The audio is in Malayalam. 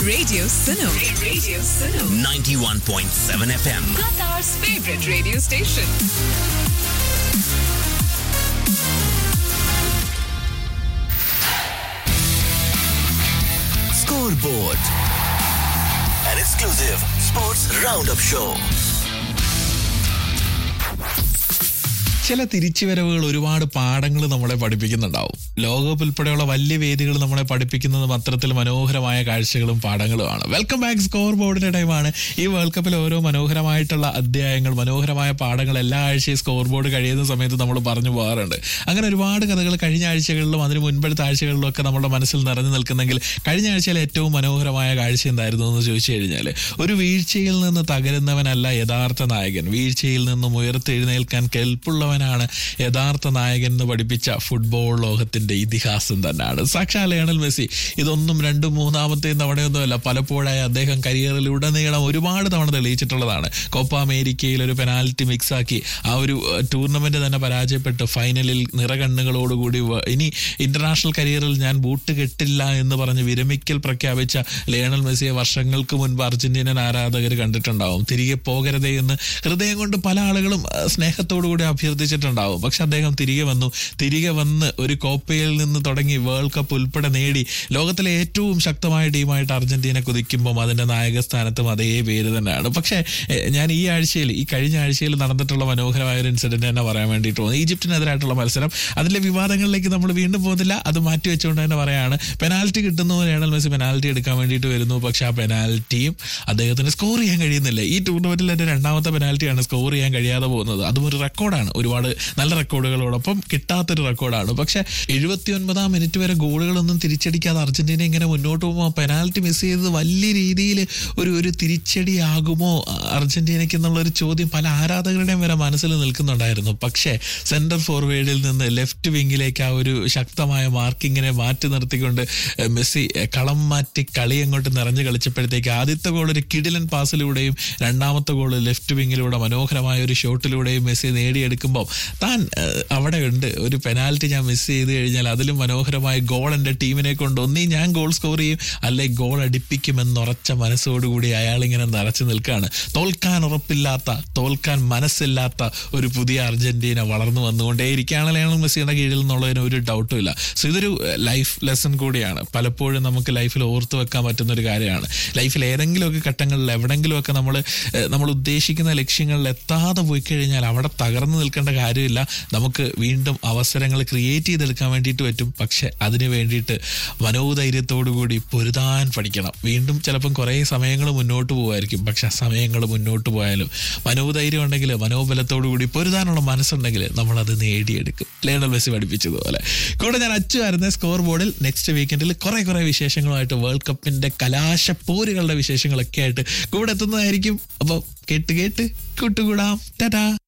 Radio Suno. Radio Suno. 91.7 FM. Qatar's favorite radio station. Scoreboard. An exclusive sports roundup show. ചില തിരിച്ചുവരവുകൾ ഒരുപാട് പാഠങ്ങൾ നമ്മളെ പഠിപ്പിക്കുന്നുണ്ടാവും ലോകകപ്പ് ഉൾപ്പെടെയുള്ള വലിയ വേദികൾ നമ്മളെ പഠിപ്പിക്കുന്നതും അത്തരത്തിൽ മനോഹരമായ കാഴ്ചകളും പാഠങ്ങളുമാണ് വെൽക്കം ബാക്ക് സ്കോർ ബോർഡിന്റെ ടൈമാണ് ഈ വേൾഡ് കപ്പിൽ ഓരോ മനോഹരമായിട്ടുള്ള അധ്യായങ്ങൾ മനോഹരമായ പാഠങ്ങൾ എല്ലാ ആഴ്ചയും സ്കോർ ബോർഡ് കഴിയുന്ന സമയത്ത് നമ്മൾ പറഞ്ഞു പോകാറുണ്ട് അങ്ങനെ ഒരുപാട് കഥകൾ കഴിഞ്ഞ ആഴ്ചകളിലും അതിന് മുൻപത്തെ ആഴ്ചകളിലും ഒക്കെ നമ്മുടെ മനസ്സിൽ നിറഞ്ഞു നിൽക്കുന്നെങ്കിൽ കഴിഞ്ഞ ആഴ്ചയിലെ ഏറ്റവും മനോഹരമായ കാഴ്ച എന്തായിരുന്നു എന്ന് ചോദിച്ചു കഴിഞ്ഞാൽ ഒരു വീഴ്ചയിൽ നിന്ന് തകരുന്നവനല്ല യഥാർത്ഥ നായകൻ വീഴ്ചയിൽ നിന്നും ഉയർത്തെഴുന്നേൽക്കാൻ കെൽപ്പുള്ളവനാണ് യഥാർത്ഥ നായകൻ എന്ന് പഠിപ്പിച്ച ഫുട്ബോൾ ലോകത്തിന്റെ ഇതിഹാസം തന്നെയാണ് സാക്ഷാ ലയണൽ മെസ്സി ഇതൊന്നും രണ്ടും മൂന്നാമത്തെ തവണയൊന്നുമല്ല പലപ്പോഴായി അദ്ദേഹം കരിയറിൽ ഉടനീളം ഒരുപാട് തവണ തെളിയിച്ചിട്ടുള്ളതാണ് കോപ്പ അമേരിക്കയിൽ ഒരു പെനാൽറ്റി മിക്സാക്കി ആ ഒരു ടൂർണമെന്റ് തന്നെ പരാജയപ്പെട്ട് ഫൈനലിൽ നിറകണ്ണുകളോടുകൂടി വ- ഇനി ഇന്റർനാഷണൽ കരിയറിൽ ഞാൻ ബൂട്ട് കെട്ടില്ല എന്ന് പറഞ്ഞ് വിരമിക്കൽ പ്രഖ്യാപിച്ച ലയണൽ മെസ്സിയെ വർഷങ്ങൾക്ക് മുൻപ് അർജന്റീനൻ ആരാധകർ കണ്ടിട്ടുണ്ടാവും തിരികെ പോകരുതേ എന്ന് ഹൃദയം കൊണ്ട് പല ആളുകളും ആ, സ്നേഹത്തോടുകൂടി അഭ്യർത്ഥിച്ചിട്ടുണ്ടാവും പക്ഷെ അദ്ദേഹം തിരികെ വന്നു തിരികെ വന്ന് ഒരു കോപ്പയിൽ നിന്ന് തുടങ്ങി വേൾഡ് കപ്പ് ഉൾപ്പെടെ നേടി ലോകത്തിലെ ഏറ്റവും ശക്തമായ ടീമായിട്ട് അർജന്റീന കുതിക്കുമ്പോൾ അതിന്റെ നായക സ്ഥാനത്തും അതേ പേര് തന്നെയാണ് പക്ഷേ എ, ഞാൻ ഈ ആഴ്ചയിൽ ഈ കഴിഞ്ഞ ആഴ്ചയിൽ നടന്നിട്ടുള്ള മനോഹരമായ ഒരു ഇൻസിഡന്റ് തന്നെ പറയാൻ വേണ്ടിയിട്ട് തോന്നി ഈജിപ്തിനെതിരായിട്ടുള്ള മത്സരം അതിലെ വിവാദങ്ങളിലേക്ക് നമ്മൾ വീണ്ടും പോകുന്നില്ല അത് മാറ്റി വെച്ചുകൊണ്ട് തന്നെ പറയാണ് പെനാൽറ്റി കിട്ടുന്നു ലയണൽ മെസ്സി പെനാൽറ്റി എടുക്കാൻ വേണ്ടിയിട്ട് വരുന്നു പക്ഷെ ആ പെനാൽറ്റിയും അദ്ദേഹത്തിന് സ്കോർ ചെയ്യാൻ കഴിയുന്നില്ല ഈ ടൂർണമെന്റിൽ എൻ്റെ രണ്ടാമത്തെ പെനാൽറ്റിയാണ് സ്കോർ ചെയ്യാൻ കഴിയാതെ പോകുന്നത് അതും ഒരു റെക്കോർഡാണ് ഒരുപാട് നല്ല റെക്കോർഡുകളോടൊപ്പം കിട്ടാത്തൊരു റെക്കോർഡാണ് പക്ഷെ എഴുപത്തി ഒൻപതാം മിനിറ്റ് വരെ ഗോളുകളൊന്നും തിരിച്ചടിക്കാതെ അർജന്റീന ഇങ്ങനെ മുന്നോട്ട് പോകുമ്പോൾ പെനാൽറ്റി മിസ് ചെയ്തത് വലിയ രീതിയിൽ ഒരു ഒരു തിരിച്ചടിയാകുമോ അർജന്റീനയ്ക്ക് എന്നുള്ള ഒരു ചോദ്യം പല ആരാധകരുടെയും വരെ മനസ്സിൽ നിൽക്കുന്നുണ്ടായിരുന്നു പക്ഷേ സെന്റർ ഫോർവേഡിൽ നിന്ന് ലെഫ്റ്റ് വിങ്ങിലേക്ക് ആ ഒരു ശക്തമായ മാർക്കിങ്ങിനെ മാറ്റി നിർത്തിക്കൊണ്ട് എഹ്, മെസ്സി എഹ്, കളം മാറ്റി കളി അങ്ങോട്ട് നിറഞ്ഞു കളിച്ചപ്പോഴത്തേക്ക് ആദ്യത്തെ ഗോൾ ഒരു കിടിലൻ പാസിലൂടെയും രണ്ടാമത്തെ ഗോൾ ലെഫ്റ്റ് വിങ്ങിലൂടെ മനോഹരമായ ഒരു ഷോട്ടിലൂടെയും മെസ്സി നേടിയെടുക്കുമ്പോൾ താൻ എഹ്, അവിടെ ഉണ്ട് ഒരു പെനാൽറ്റി ഞാൻ മിസ് ചെയ്ത് കഴിഞ്ഞാൽ അതിലും മനോഹരമായ ഗോൾ എൻ്റെ ടീമിനെ കൊണ്ട് ഒന്നീ ഞാൻ ഗോൾ സ്കോർ ചെയ്യും അല്ലെ ഗോൾ അടിപ്പിക്കുമെന്നുറച്ച മനസ്സോടുകൂടി അയാൾ ഇങ്ങനെ നിറച്ചു നിൽക്കുകയാണ് തോൽക്കാൻ ഉറപ്പില്ലാത്ത തോൽക്കാൻ മനസ്സില്ലാത്ത ഒരു പുതിയ അർജന്റീന വളർന്നു വന്നുകൊണ്ടേയിരിക്കുകയാണ് ലയണൽ മെസ്സിയുടെ കീഴിൽ എന്നുള്ളതിന് ഒരു ഡൗട്ടും ഇല്ല സോ ഇതൊരു ലൈഫ് ലെസൺ കൂടിയാണ് പലപ്പോഴും നമുക്ക് ലൈഫിൽ ഓർത്തു വെക്കാൻ പറ്റുന്ന ഒരു കാര്യമാണ് ലൈഫിൽ ഏതെങ്കിലുമൊക്കെ ഘട്ടങ്ങളിൽ എവിടെങ്കിലുമൊക്കെ നമ്മൾ നമ്മൾ ഉദ്ദേശിക്കുന്ന ലക്ഷ്യങ്ങളിൽ എത്താതെ പോയി കഴിഞ്ഞാൽ അവിടെ തകർന്നു നിൽക്കേണ്ട കാര്യമില്ല നമുക്ക് വീണ്ടും അവസരങ്ങൾ ക്രിയേറ്റ് ചെയ്തെടുക്കാൻ വേണ്ടിയിട്ട് പറ്റും പക്ഷെ അതിന് വേണ്ടിയിട്ട് മനോധൈര്യത്തോടു കൂടി പൊരുതാൻ പഠിക്കണം വീണ്ടും ചിലപ്പം കുറേ സമയങ്ങൾ മുന്നോട്ട് പോകുമായിരിക്കും പക്ഷെ ആ സമയങ്ങൾ മുന്നോട്ട് പോയാലും മനോധൈര്യം ഉണ്ടെങ്കിൽ മനോബലത്തോടു കൂടി പൊരുതാനുള്ള മനസ്സുണ്ടെങ്കിൽ നമ്മളത് നേടിയെടുക്കും ലേണൽ മെസ്സി പഠിപ്പിച്ചതുപോലെ കൂടെ ഞാൻ അച്ചുവായിരുന്ന സ്കോർ ബോർഡിൽ നെക്സ്റ്റ് വീക്കെൻഡിൽ കുറെ കുറെ വിശേഷങ്ങളുമായിട്ട് വേൾഡ് കപ്പിന്റെ കലാശപ്പോരുകളുടെ വിശേഷങ്ങളൊക്കെ ആയിട്ട് കൂടെ എത്തുന്നതായിരിക്കും അപ്പോൾ കേട്ട് കേട്ട് കൂട്ടുകൂടാം ടാറ്റാ